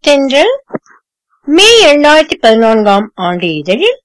தென்றல் மே இரண்டாயிரத்தி பதினான்காம் ஆண்டு இதழில்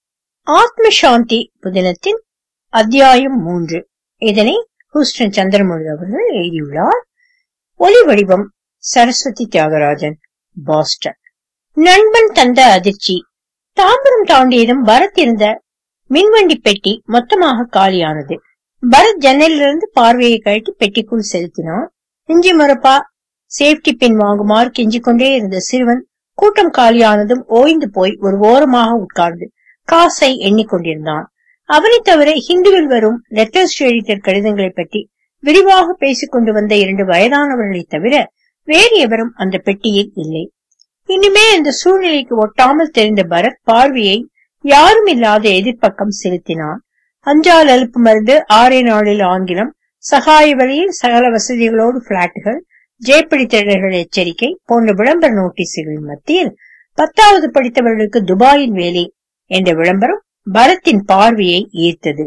ஆத்ம சாந்தி புதினத்தின் அத்தியாயம் மூன்று இதனை ஹூஸ்டன் சந்திரமொழி அவர்கள் எழுதியுள்ளார் ஒலி வடிவம் சரஸ்வதி தியாகராஜன் பாஸ்டன் நண்பன் தந்த அதிர்ச்சி தாம்பரம் தாண்டியதும் பரத் இருந்த மின்வண்டி பெட்டி மொத்தமாக காலியானது பரத் ஜன்னலிலிருந்து பார்வையை கழட்டி பெட்டிக்குள் செலுத்தினான் இஞ்சி மரப்பா சேஃப்டி பின் வாங்குமாறு கெஞ்சிக் கொண்டே இருந்த சிறுவன் கூட்டம் காலியானதும் ஓய்ந்து போய் ஒரு ஓரமாக உட்கார்ந்து காசை எண்ணிக்கொண்டிருந்தான் அவனை தவிர ஹிந்துவில் வரும் லெட்டர்ஸ் எடிட்டர் கடிதங்களை பற்றி விரிவாக பேசிக் கொண்டு வந்த இரண்டு வயதானவர்களை தவிர வேறு எவரும் அந்த பெட்டியில் இல்லை இனிமே அந்த சூழ்நிலைக்கு ஒட்டாமல் தெரிந்த பரத் பார்வையை யாரும் இல்லாத எதிர்ப்பக்கம் செலுத்தினான் அஞ்சால் அலுப்பு மருந்து ஆறே நாளில் ஆங்கிலம் சகாய வழியில் சகல வசதிகளோடு பிளாட்டுகள் ஜேப்பிடித்தழர்கள் எச்சரிக்கை போன்ற விளம்பர நோட்டீஸுகளின் மத்தியில் பத்தாவது படித்தவர்களுக்கு துபாயின் வேலை என்ற விளம்பரம் பரத்தின் பார்வையை ஈர்த்தது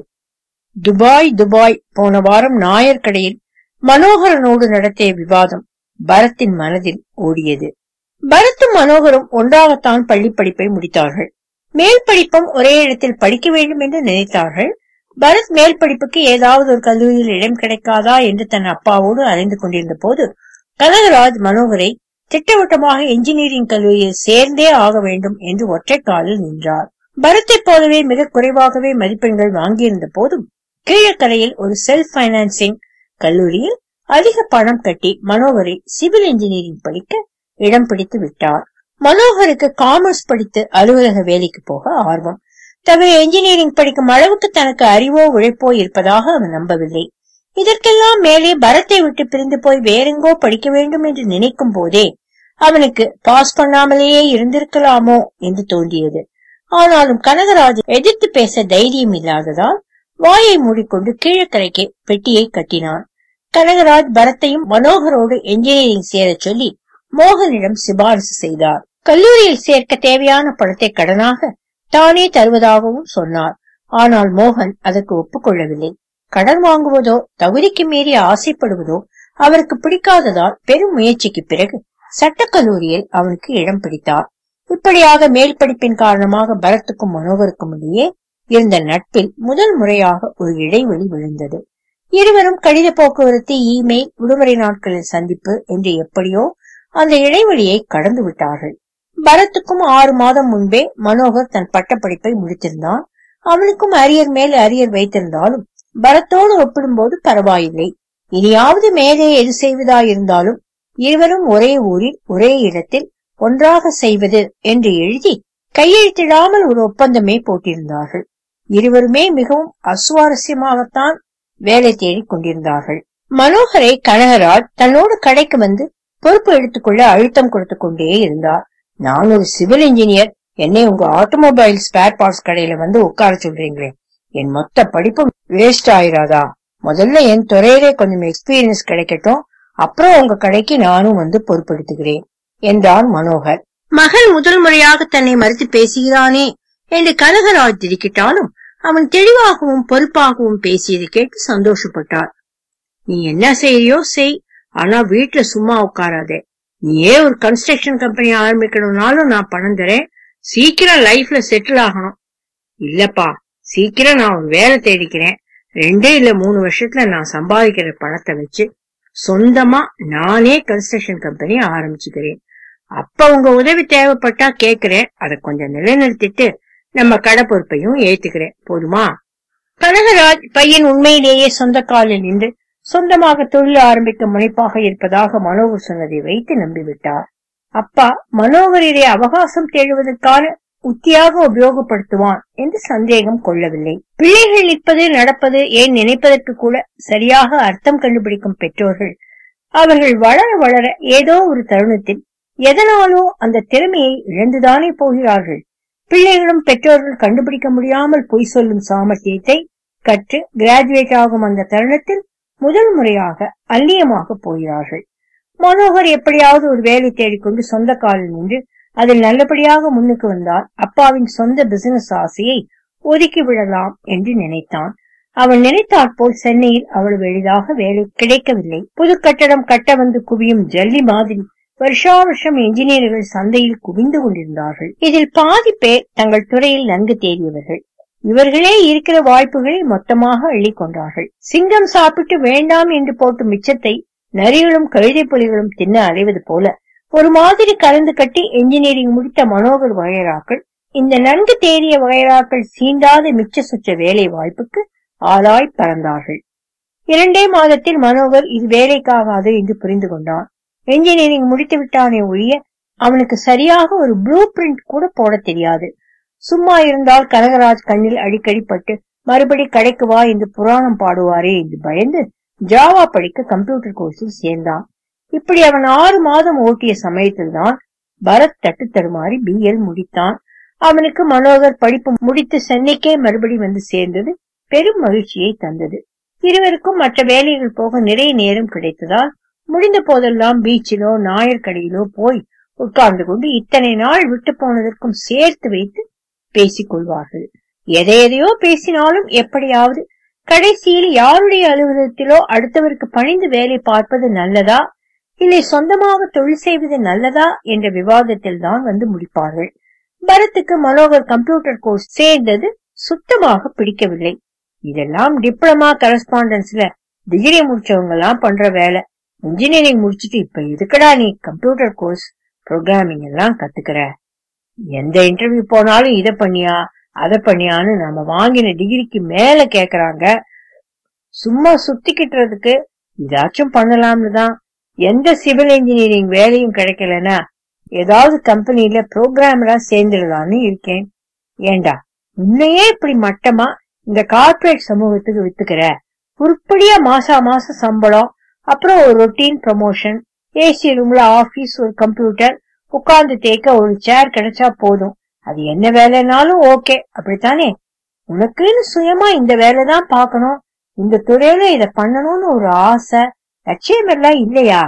துபாய் துபாய் போன வாரம் நாயர் கடையில் மனோகரனோடு நடத்திய விவாதம் பரத்தின் மனதில் ஓடியது பரத்தும் மனோகரும் ஒன்றாகத்தான் பள்ளி படிப்பை முடித்தார்கள் மேல் படிப்பும் ஒரே இடத்தில் படிக்க வேண்டும் என்று நினைத்தார்கள் பரத் மேல் படிப்புக்கு ஏதாவது ஒரு கல்லூரியில் இடம் கிடைக்காதா என்று தன் அப்பாவோடு அலைந்து கொண்டிருந்த போது கனகராஜ் மனோகரை திட்டவட்டமாக என்ஜினியரிங் கல்லூரியில் சேர்ந்தே ஆக வேண்டும் என்று ஒற்றை காலில் நின்றார் பரத்தை போலவே மிக குறைவாகவே மதிப்பெண்கள் வாங்கியிருந்த போதும் கீழக்கரையில் ஒரு செல்ஃப் பைனான்சிங் கல்லூரியில் அதிக பணம் கட்டி மனோகரை சிவில் இன்ஜினியரிங் படிக்க இடம் பிடித்து விட்டார் மனோகருக்கு காமர்ஸ் படித்து அலுவலக வேலைக்கு போக ஆர்வம் தவிர என்ஜினியரிங் படிக்கும் அளவுக்கு தனக்கு அறிவோ உழைப்போ இருப்பதாக அவன் நம்பவில்லை இதற்கெல்லாம் மேலே பரத்தை விட்டு பிரிந்து போய் வேறெங்கோ படிக்க வேண்டும் என்று நினைக்கும் போதே அவனுக்கு பாஸ் பண்ணாமலேயே இருந்திருக்கலாமோ என்று தோன்றியது ஆனாலும் கனகராஜ் எதிர்த்து பேச தைரியம் இல்லாததால் வாயை மூடிக்கொண்டு கீழக்கரைக்கு பெட்டியை கட்டினான் கனகராஜ் பரத்தையும் மனோகரோடு என்ஜினியரிங் சேரச் சொல்லி மோகனிடம் சிபாரிசு செய்தார் கல்லூரியில் சேர்க்க தேவையான பணத்தை கடனாக தானே தருவதாகவும் சொன்னார் ஆனால் மோகன் அதற்கு ஒப்புக்கொள்ளவில்லை கடன் வாங்குவதோ தகுதிக்கு மீறி ஆசைப்படுவதோ அவருக்கு பிடிக்காததால் பெரும் முயற்சிக்கு பிறகு சட்டக்கல்லூரியில் அவனுக்கு இடம் பிடித்தார் இப்படியாக மேல் படிப்பின் காரணமாக பரத்துக்கும் மனோகருக்கும் இடையே இருந்த நட்பில் முதல் முறையாக ஒரு இடைவெளி விழுந்தது இருவரும் கடித போக்குவரத்து இமெயில் விடுமுறை நாட்களில் சந்திப்பு என்று எப்படியோ அந்த இடைவெளியை கடந்து விட்டார்கள் பரத்துக்கும் ஆறு மாதம் முன்பே மனோகர் தன் பட்டப்படிப்பை முடித்திருந்தான் அவனுக்கும் அரியர் மேல் அரியர் வைத்திருந்தாலும் பரத்தோடு ஒப்பிடும்போது பரவாயில்லை இனியாவது மேலே எது செய்வதாயிருந்தாலும் இருவரும் ஒரே ஊரில் ஒரே இடத்தில் ஒன்றாக செய்வது என்று எழுதி கையெழுத்திடாமல் ஒரு ஒப்பந்தமே போட்டிருந்தார்கள் இருவருமே மிகவும் அசுவாரஸ்யமாகத்தான் வேலை தேடிக் கொண்டிருந்தார்கள் மனோகரை கனகராஜ் தன்னோடு கடைக்கு வந்து பொறுப்பு எடுத்துக்கொள்ள அழுத்தம் கொடுத்து கொண்டே இருந்தார் நான் ஒரு சிவில் இன்ஜினியர் என்னை உங்க ஆட்டோமொபைல் ஸ்பேர் பார்ட்ஸ் கடையில வந்து உட்கார சொல்றீங்களே என் மொத்த படிப்பும் வேஸ்ட் ஆயிராதா முதல்ல என் துறையிலே கொஞ்சம் எக்ஸ்பீரியன்ஸ் கிடைக்கட்டும் அப்புறம் உங்க கடைக்கு நானும் வந்து பொறுப்பெடுத்துக்கிறேன் என்றான் மனோகர் மகள் முதல் முறையாக தன்னை மறுத்து பேசுகிறானே என்று கனகராஜ் திடுக்கிட்டாலும் அவன் தெளிவாகவும் பொறுப்பாகவும் பேசியதை கேட்டு சந்தோஷப்பட்டார் நீ என்ன செய்யறியோ செய் ஆனா வீட்டுல சும்மா உட்காராதே நீயே ஒரு கன்ஸ்ட்ரக்ஷன் கம்பெனி ஆரம்பிக்கணும்னாலும் நான் பணம் தரேன் சீக்கிரம் லைஃப்ல செட்டில் ஆகணும் இல்லப்பா சீக்கிரம் நான் ஒரு வேலை தேடிக்கிறேன் ரெண்டே இல்ல மூணு வருஷத்துல நான் சம்பாதிக்கிற பணத்தை வச்சு சொந்தமா நானே கன்ஸ்ட்ரக்ஷன் கம்பெனி ஆரம்பிச்சுக்கிறேன் அப்ப உங்க உதவி தேவைப்பட்டா கேக்குறேன் அதை கொஞ்சம் நிலைநிறுத்திட்டு நம்ம கடை பொறுப்பையும் ஏத்துக்கிறேன் போதுமா கனகராஜ் பையன் உண்மையிலேயே சொந்த காலில் நின்று சொந்தமாக தொழில் ஆரம்பிக்க முனைப்பாக இருப்பதாக மனோகர் சொன்னதை வைத்து நம்பிவிட்டார் அப்பா மனோகரிலே அவகாசம் தேடுவதற்கான உத்தியாக உபயோகப்படுத்துவான் என்று சந்தேகம் கொள்ளவில்லை பிள்ளைகள் நிற்பது நடப்பது ஏன் நினைப்பதற்கு கூட சரியாக அர்த்தம் கண்டுபிடிக்கும் பெற்றோர்கள் அவர்கள் வளர வளர ஏதோ ஒரு தருணத்தில் எதனாலோ அந்த திறமையை இழந்துதானே போகிறார்கள் பிள்ளைகளும் பெற்றோர்கள் கண்டுபிடிக்க முடியாமல் பொய் சொல்லும் சாமர்த்தியத்தை கற்று கிராஜுவேட் ஆகும் அந்த தருணத்தில் முதல் முறையாக அல்லியமாக போகிறார்கள் மனோகர் எப்படியாவது ஒரு வேலை தேடிக்கொண்டு சொந்த காலில் நின்று அதில் நல்லபடியாக முன்னுக்கு வந்தால் அப்பாவின் சொந்த பிசினஸ் ஆசையை ஒதுக்கி விடலாம் என்று நினைத்தான் அவன் நினைத்தாற்போல் சென்னையில் அவ்வளவு எளிதாக வேலை கிடைக்கவில்லை புது கட்டடம் கட்ட வந்து குவியும் ஜல்லி மாதிரி வருஷா வருஷம் என்ஜினியர்கள் சந்தையில் குவிந்து கொண்டிருந்தார்கள் இதில் பாதி பேர் தங்கள் துறையில் நன்கு தேறியவர்கள் இவர்களே இருக்கிற வாய்ப்புகளை மொத்தமாக அள்ளி கொண்டார்கள் சிங்கம் சாப்பிட்டு வேண்டாம் என்று போட்டு மிச்சத்தை நரிகளும் கழுதை புலிகளும் தின்ன அடைவது போல ஒரு மாதிரி கலந்து கட்டி என்ஜினியரிங் முடித்த மனோகர் வகைராக்கள் இந்த நன்கு தேறிய வகைராக்கள் சீண்டாத மிச்ச சுற்ற வேலை வாய்ப்புக்கு ஆளாய் பறந்தார்கள் இரண்டே மாதத்தில் மனோகர் இது வேலைக்காகாது என்று புரிந்து கொண்டான் என்ஜினியரிங் முடித்து விட்டானே ஒழிய அவனுக்கு சரியாக ஒரு ப்ளூ பிரிண்ட் கூட போட தெரியாது சும்மா இருந்தால் கனகராஜ் கண்ணில் அடிக்கடி பட்டு மறுபடி கடைக்கு வா என்று புராணம் பாடுவாரே என்று பயந்து ஜாவா படிக்க கம்ப்யூட்டர் கோர்ஸில் சேர்ந்தான் இப்படி அவன் ஆறு மாதம் ஓட்டிய சமயத்தில் தான் பரத் தட்டு தடுமாறி பிஎல் முடித்தான் அவனுக்கு மனோகர் படிப்பு முடித்து சென்னைக்கே மறுபடி வந்து சேர்ந்தது பெரும் மகிழ்ச்சியை தந்தது இருவருக்கும் மற்ற வேலைகள் போக நிறைய நேரம் கிடைத்ததால் முடிந்த போதெல்லாம் பீச்சிலோ நாயர் கடையிலோ போய் உட்கார்ந்து கொண்டு இத்தனை நாள் விட்டு போனதற்கும் சேர்த்து வைத்து பேசிக் கொள்வார்கள் எதை எதையோ பேசினாலும் எப்படியாவது கடைசியில் யாருடைய அலுவலகத்திலோ அடுத்தவருக்கு பணிந்து வேலை பார்ப்பது நல்லதா இல்லை சொந்தமாக தொழில் செய்வது நல்லதா என்ற விவாதத்தில் தான் வந்து முடிப்பார்கள் பரத்துக்கு மனோகர் கம்ப்யூட்டர் கோர்ஸ் சேர்ந்தது சுத்தமாக பிடிக்கவில்லை இதெல்லாம் டிப்ளமா கரஸ்பாண்டன்ஸ்ல டிகிரி முடிச்சவங்க எல்லாம் பண்ற வேலை இன்ஜினியரிங் முடிச்சிட்டு இப்ப எதுக்குடா நீ கம்ப்யூட்டர் கோர்ஸ் ப்ரோக்ராமிங் எல்லாம் கத்துக்கிற எந்த இன்டர்வியூ போனாலும் இத பண்ணியா அத பண்ணியான்னு நம்ம வாங்கின டிகிரிக்கு மேல கேக்குறாங்க சும்மா சுத்திக்கிட்டுறதுக்கு இதாச்சும் பண்ணலாம்னு தான் எந்த சிவில் இன்ஜினியரிங் வேலையும் கிடைக்கலனா ஏதாவது கம்பெனில ப்ரோக்ராமரா சேர்ந்துடலாம்னு இருக்கேன் ஏண்டா உன்னையே இப்படி மட்டமா இந்த கார்ப்பரேட் சமூகத்துக்கு வித்துக்கிற உருப்படியா மாசா மாசம் சம்பளம் அப்புறம் ஒரு ரொட்டீன் ப்ரமோஷன் ஏசி ரூம்ல ஆபீஸ் ஒரு கம்ப்யூட்டர் உட்கார்ந்து தேய்க்க ஒரு சேர் கிடைச்சா போதும் அது என்ன வேலைனாலும் ஓகே அப்படித்தானே உனக்குன்னு சுயமா இந்த வேலை தான் பார்க்கணும் இந்த துறையில இத பண்ணணும்னு ஒரு ஆசை லட்சியம் எல்லாம் இல்லையா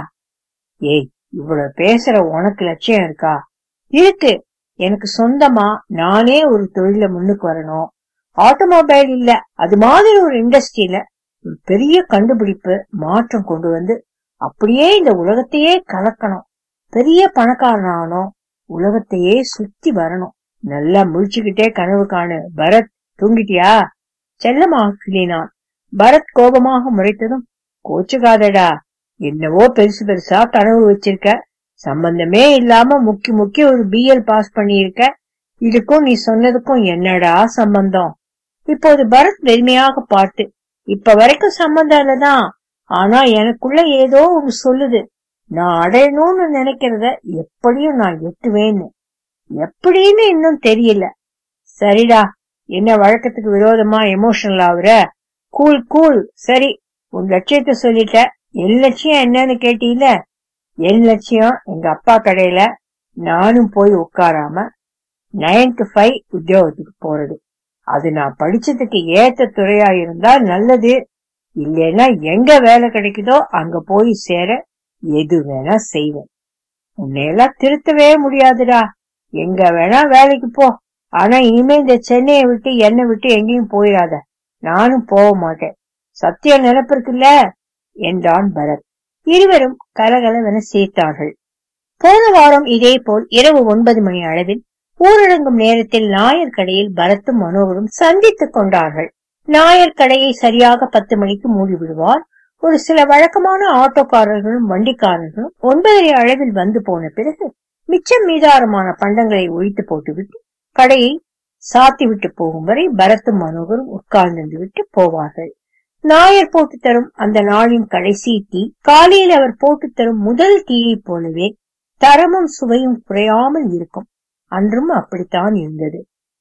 ஏய் இவ்வளவு பேசுற உனக்கு லட்சியம் இருக்கா இருக்கு எனக்கு சொந்தமா நானே ஒரு தொழில முன்னுக்கு வரணும் ஆட்டோமொபைல் இல்ல அது மாதிரி ஒரு இண்டஸ்ட்ரியில ஒரு பெரிய கண்டுபிடிப்பு மாற்றம் கொண்டு வந்து அப்படியே இந்த உலகத்தையே கலக்கணும் பெரிய பணக்காரன் ஆகணும் உலகத்தையே சுத்தி வரணும் நல்லா முழிச்சுக்கிட்டே கனவு காணு பரத் தூங்கிட்டியா செல்லமாக கிளினான் பரத் கோபமாக முறைத்ததும் கோச்சுக்காதடா என்னவோ பெருசு பெருசா கனவு வச்சிருக்க சம்பந்தமே இல்லாம முக்கி முக்கி ஒரு பிஎல் பாஸ் பண்ணியிருக்க இதுக்கும் நீ சொன்னதுக்கும் என்னடா சம்பந்தம் இப்போது பரத் வெறுமையாக பார்த்து இப்ப வரைக்கும் சம்பந்தம் இல்லதான் ஆனா எனக்குள்ள ஏதோ ஒன்று சொல்லுது நான் அடையணும்னு நினைக்கிறத எப்படியும் நான் எட்டுவேன்னு எப்படின்னு இன்னும் தெரியல சரிடா என்ன வழக்கத்துக்கு விரோதமா எமோஷனல் ஆகுற கூல் கூல் சரி உன் லட்சியத்தை சொல்லிட்ட என் லட்சியம் என்னன்னு கேட்டீல என் லட்சியம் எங்க அப்பா கடையில நானும் போய் உட்காராம நைன் டு ஃபைவ் உத்தியோகத்துக்கு போறது அது நான் படிச்சதுக்கு ஏத்த துறையா இருந்தா நல்லது இல்லைன்னா எங்க வேலை கிடைக்குதோ அங்க போய் சேர எது வேணா செய்வேன் உன்னையெல்லாம் திருத்தவே முடியாதுடா எங்க வேணா வேலைக்கு போ ஆனா இனிமே இந்த சென்னையை விட்டு என்னை விட்டு எங்கேயும் போயிடாத நானும் போக மாட்டேன் சத்தியம் நினைப்பிருக்குல்ல என்றான் பரத் இருவரும் கலகலவென சிரித்தார்கள் போன வாரம் இதே போல் இரவு ஒன்பது மணி அளவில் ஊரடங்கும் நேரத்தில் நாயர் கடையில் பரத்தும் மனோகரும் சந்தித்துக் கொண்டார்கள் நாயர் கடையை சரியாக பத்து மணிக்கு மூடி விடுவார் ஒரு சில வழக்கமான ஆட்டோக்காரர்களும் வண்டிக்காரர்களும் ஒன்பதரை அளவில் வந்து போன பிறகு மிச்சம் மீதாரமான பண்டங்களை ஒழித்து போட்டுவிட்டு கடையை சாத்தி விட்டு போகும் வரை பரத்தும் மனோகரும் உட்கார்ந்து விட்டு போவார்கள் நாயர் போட்டு தரும் அந்த நாளின் கடைசி டீ காலையில் அவர் போட்டு தரும் முதல் டீயை போலவே தரமும் சுவையும் குறையாமல் இருக்கும் அன்றும் அப்படித்தான் இருந்தது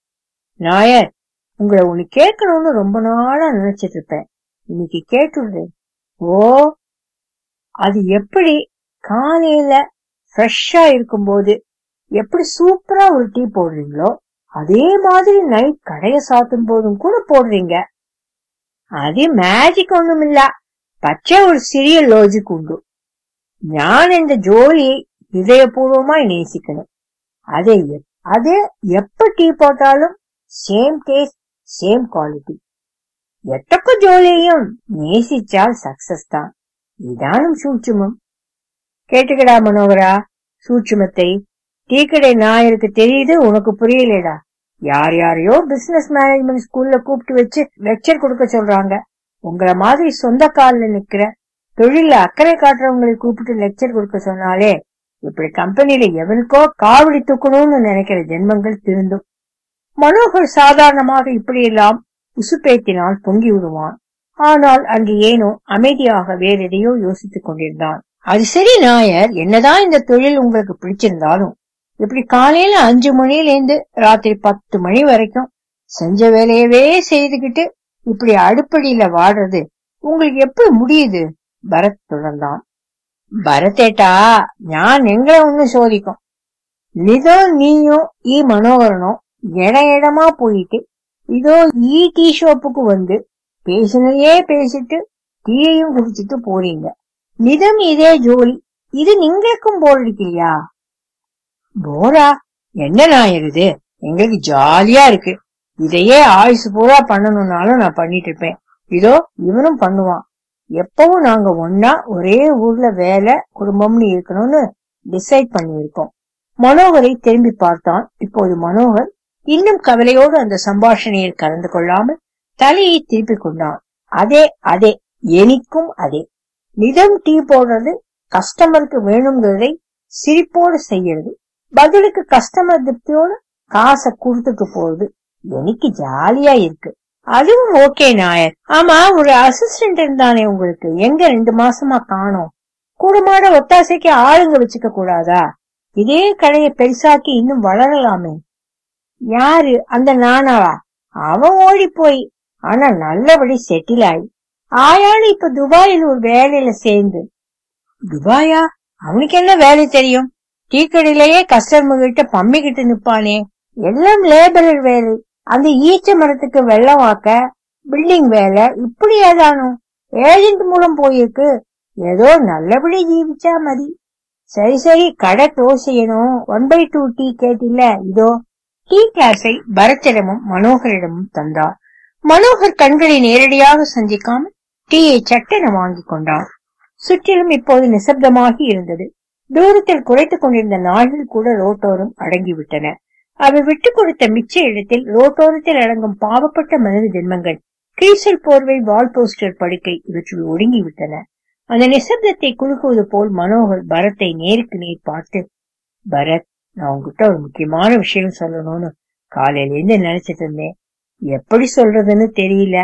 நாயர் உங்களை ஒண்ணு கேட்கணும்னு ரொம்ப நாளா நினைச்சிட்டு இருப்பேன் இன்னைக்கு கேட்டுடுறேன் ஓ அது எப்படி காலையில ஃப்ரெஷ்ஷா இருக்கும்போது எப்படி சூப்பரா ஒரு டீ போடுறீங்களோ அதே மாதிரி நைட் கடைய சாத்தும் போதும் கூட போடுறீங்க அது மேஜிக் ஒண்ணுமில்ல பச்சை ஒரு சிறிய லோஜிக் உண்டு ஞான் இந்த ஜோலியை இதயபூர்வமாய் நேசிக்கணும் அதை எப்- அது எப்ப டீ போட்டாலும் சேம் டேஸ்ட் சேம் குவாலிட்டி எத்தக்க ஜோலியையும் நேசிச்சால் சக்சஸ் தான் இதானும் சூட்சுமம் கேட்டுக்கடா மனோகரா சூட்சுமத்தை டீக்கடை நாயருக்கு தெரியுது உனக்கு புரியலடா யார் யாரையோ பிசினஸ் மேனேஜ்மெண்ட் ஸ்கூல்ல கூப்பிட்டு வச்சு லெக்சர் கொடுக்க சொல்றாங்க உங்களை மாதிரி சொந்த கால்ல நிக்கிற தொழில அக்கறை காட்டுறவங்களை கூப்பிட்டு லெக்சர் கொடுக்க சொன்னாலே இப்படி கம்பெனில எவனுக்கோ காவடி தூக்கணும்னு நினைக்கிற ஜென்மங்கள் திருந்தும் மனோகர் சாதாரணமாக இப்படியெல்லாம் உசுப்பேத்தினால் பொங்கி விடுவான் ஆனால் அன்று ஏனோ அமைதியாக வேற எதையோ யோசித்துக் கொண்டிருந்தான் அது சரி நாயர் என்னதான் இந்த தொழில் உங்களுக்கு பிடிச்சிருந்தாலும் இப்படி காலையில அஞ்சு மணில இருந்து ராத்திரி பத்து மணி வரைக்கும் செஞ்ச வேலையவே செய்துகிட்டு இப்படி அடுப்படியில வாடுறது உங்களுக்கு எப்படி முடியுது பரத் தொடர்ந்தான் பரத்தேட்டா ஞான் எங்களை ஒண்ணு சோதிக்கும் நிதம் நீயும் ஈ மனோகரனும் இட இடமா போயிட்டு இதோ ஈ டீ ஷாப்புக்கு வந்து பேசினதையே பேசிட்டு டீயையும் குடிச்சிட்டு போறீங்க நிதம் இதே ஜோலி இது நீங்களுக்கும் போர் அடிக்கலையா போரா என்ன நாயிருது எங்களுக்கு ஜாலியா இருக்கு இதையே ஆயுசு பூரா பண்ணணும்னாலும் நான் பண்ணிட்டு இருப்பேன் இதோ இவனும் பண்ணுவான் எப்பவும் நாங்க ஒன்னா ஒரே ஊர்ல வேலை குடும்பம்னு இருக்கணும்னு டிசைட் பண்ணியிருக்கோம் மனோகரை திரும்பி பார்த்தான் இப்போது மனோகர் இன்னும் கவலையோடு அந்த சம்பாஷணையில் கலந்து கொள்ளாமல் தலையை திருப்பிக் கொண்டான் அதே அதே எனக்கும் அதே நிதம் டீ போடுறது கஸ்டமருக்கு வேணுங்கிறதை சிரிப்போடு செய்யறது பதிலுக்கு கஸ்டமர் திருப்தியோட காசை கொடுத்துட்டு போறது எனக்கு ஜாலியா இருக்கு அதுவும் ஓகே நாயர் ஆமா ஒரு அசிஸ்டன்ட் இருந்தானே உங்களுக்கு எங்க ரெண்டு மாசமா காணோம் கூடமாட ஒத்தாசைக்கு ஆளுங்க வச்சுக்க கூடாதா இதே கடையை பெருசாக்கி இன்னும் வளரலாமே யாரு அந்த நானாவா அவன் ஓடி போய் ஆனா நல்லபடி செட்டில் ஆயி ஆயாளு இப்ப துபாயில் ஒரு வேலையில சேர்ந்து துபாயா அவனுக்கு என்ன வேலை தெரியும் டீ கடையிலேயே கஸ்டமர் கிட்ட பம்மி கிட்ட நிப்பானே எல்லாம் லேபரர் வேலை அந்த ஈச்ச மரத்துக்கு வெள்ளம் வாக்க பில்டிங் வேலை இப்படி ஏதானோ ஏஜென்ட் மூலம் போயிருக்கு ஏதோ நல்லபடி ஜீவிச்சா மதி சரி சரி கடை க்ளோஸ் செய்யணும் ஒன் பை டூ டீ கேட்டில்ல இதோ டீ கிளாஸை பரத்திடமும் மனோகரிடமும் தந்தார் மனோகர் கண்களை நேரடியாக சந்திக்காமல் டீயை சட்டென வாங்கிக் கொண்டான் சுற்றிலும் இப்போது நிசப்தமாகி இருந்தது தூரத்தில் குறைத்துக் கொண்டிருந்த நாய்கள் கூட ரோட்டோரம் அடங்கிவிட்டன அவை விட்டுக் கொடுத்த மிச்ச இடத்தில் ரோட்டோரத்தில் அடங்கும் பாவப்பட்ட மனித ஜென்மங்கள் கிரீசல் போர்வை வால் போஸ்டர் படுக்கை இவற்றில் ஒடுங்கிவிட்டன அந்த நிசப்தத்தை குலுக்குவது போல் மனோகர் பரத்தை நேருக்கு நேர் பார்த்து பரத் நான் உங்ககிட்ட ஒரு முக்கியமான விஷயம் சொல்லணும்னு காலையில இருந்து நினைச்சிட்டு இருந்தேன் எப்படி சொல்றதுன்னு தெரியல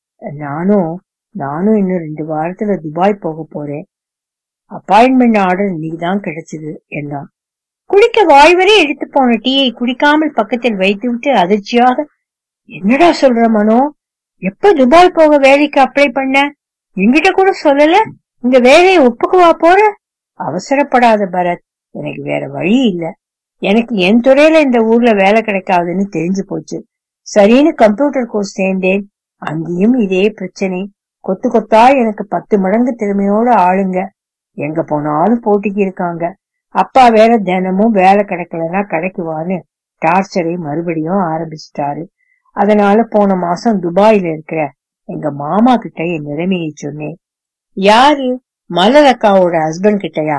நானும் நானும் இன்னும் ரெண்டு வாரத்துல துபாய் போக போறேன் அப்பாயின்மெண்ட் ஆர்டர் இன்னைக்குதான் கிடைச்சது என்றான் குடிக்க வாய்வரை எடுத்து போன டீயை குடிக்காமல் பக்கத்தில் வைத்துவிட்டு அதிர்ச்சியாக என்னடா சொல்ற மனோ எப்ப துபாய் போக வேலைக்கு அப்ளை பண்ண என்கிட்ட கூட சொல்லல இந்த வேலையை ஒப்புக்குவா போற அவசரப்படாத பரத் எனக்கு வேற வழி இல்ல எனக்கு என் துறையில இந்த ஊர்ல வேலை கிடைக்காதுன்னு தெரிஞ்சு போச்சு சரின்னு கம்ப்யூட்டர் கோர்ஸ் சேர்ந்தேன் அங்கேயும் இதே பிரச்சனை கொத்து கொத்தா எனக்கு பத்து மடங்கு திறமையோட ஆளுங்க எங்க போனாலும் போட்டிக்கு இருக்காங்க அப்பா வேற தினமும் வேலை கிடைக்கலன்னா கிடைக்குவான்னு டார்ச்சரை மறுபடியும் ஆரம்பிச்சிட்டாரு அதனால போன மாசம் துபாயில இருக்கிற எங்க மாமா கிட்ட என் நிலைமையை சொன்னேன் யாரு மலர் அக்காவோட ஹஸ்பண்ட் கிட்டயா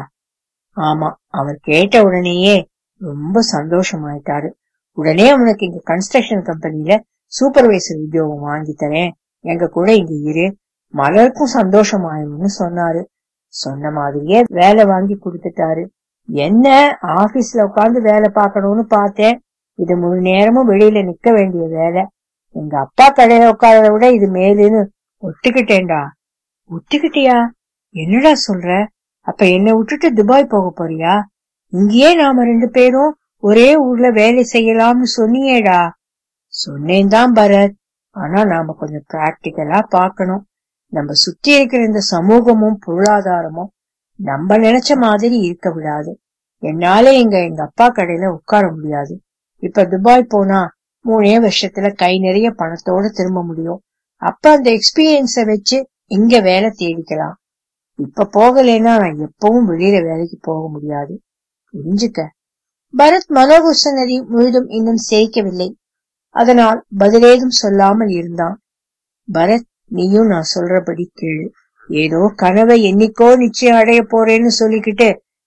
ஆமா அவர் கேட்ட உடனேயே ரொம்ப சந்தோஷமாயிட்டாரு உடனே அவனுக்கு இங்க கன்ஸ்ட்ரக்ஷன் கம்பெனில சூப்பர்வைசர் உத்தியோகம் வாங்கி தரேன் எங்க கூட இங்க இரு மலருக்கும் சந்தோஷமாயிரும்னு சொன்னாரு சொன்ன மாதிரியே வேலை வாங்கி கொடுத்துட்டாரு என்ன ஆபீஸ்ல உட்கார்ந்து வேலை பார்க்கணும்னு பார்த்தேன் இது முழு நேரமும் வெளியில நிக்க வேண்டிய வேலை எங்க அப்பா கடையில உட்காரத விட இது மேலுன்னு ஒத்துக்கிட்டேன்டா ஒத்துக்கிட்டியா என்னடா சொல்ற அப்ப என்னை விட்டுட்டு துபாய் போக போறியா இங்கேயே நாம ரெண்டு பேரும் ஒரே ஊர்ல வேலை செய்யலாம்னு சொன்னியேடா சொன்னேன் தான் பரத் ஆனா நாம கொஞ்சம் பிராக்டிக்கலா பார்க்கணும் நம்ம சுத்தி இருக்கிற இந்த சமூகமும் பொருளாதாரமும் நம்ம நினைச்ச மாதிரி இருக்க விடாது என்னால எங்க எங்க அப்பா கடையில உட்கார முடியாது இப்ப துபாய் போனா மூணே வருஷத்துல கை நிறைய பணத்தோட திரும்ப முடியும் அப்ப அந்த எக்ஸ்பீரியன்ஸ வச்சு இங்க வேலை தேடிக்கலாம் இப்ப போகலைன்னா நான் எப்பவும் வெளியில வேலைக்கு போக முடியாது புரிஞ்சுக்க பரத் மனோகுசனரி முழுதும் இன்னும் சேர்க்கவில்லை அதனால் பதிலேதும் சொல்லாமல் இருந்தான் பரத் நீயும் நான் சொல்றபடி கேளு ஏதோ கனவை என்னைக்கோ நிச்சயம் அடைய போறேன்னு சொல்லிக்கிட்டு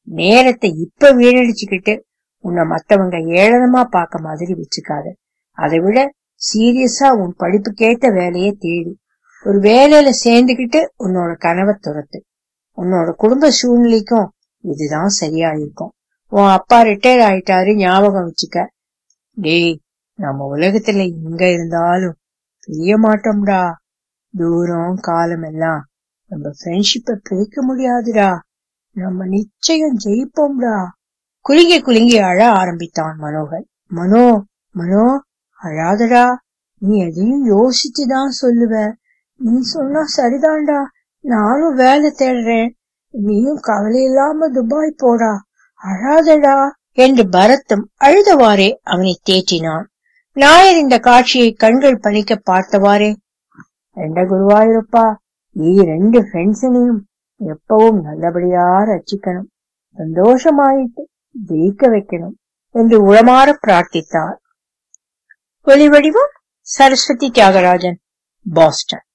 நேரத்தை இப்ப வீணடிச்சுக்கிட்டு உன்னை மத்தவங்க ஏளனமா பார்க்க மாதிரி வச்சுக்காத அதை விட சீரியஸா உன் படிப்புக்கேத்த வேலையை தேடி ஒரு வேலையில சேர்ந்துக்கிட்டு உன்னோட கனவை துரத்து உன்னோட குடும்ப சூழ்நிலைக்கும் இதுதான் சரியா இருக்கும் உன் அப்பா ரிட்டையர் ஆயிட்டாரு ஞாபகம் வச்சுக்க டேய் நம்ம உலகத்துல எங்க இருந்தாலும் பிரிய மாட்டோம்டா தூரம் காலம் எல்லாம் நம்ம ஃப்ரெண்ட்ஷிப்பை பிரிக்க முடியாதுடா நம்ம நிச்சயம் ஜெயிப்போம்டா குலுங்கி குலுங்கி அழ ஆரம்பித்தான் மனோகர் மனோ மனோ அழாதடா நீ எதையும் யோசிச்சுதான் சொல்லுவ நீ சொன்னா சரிதான்டா நானும் வேலை தேடுறேன் நீயும் கவலை இல்லாம துபாய் போடா அழாதடா என்று பரத்தும் அழுதவாறே அவனை தேற்றினான் நாயர் இந்த காட்சியை கண்கள் பணிக்க பார்த்தவாறே ரெண்ட குருவாயூரப்பா நீ ரெண்டு ஃப்ரெண்ட்ஸனையும் எப்பவும் நல்லபடியா ரச்சிக்கணும் சந்தோஷமாயிட்டு ஜெயிக்க வைக்கணும் என்று உளமாற பிரார்த்தித்தார் ஒளிவடிவம் சரஸ்வதி தியாகராஜன் பாஸ்டன்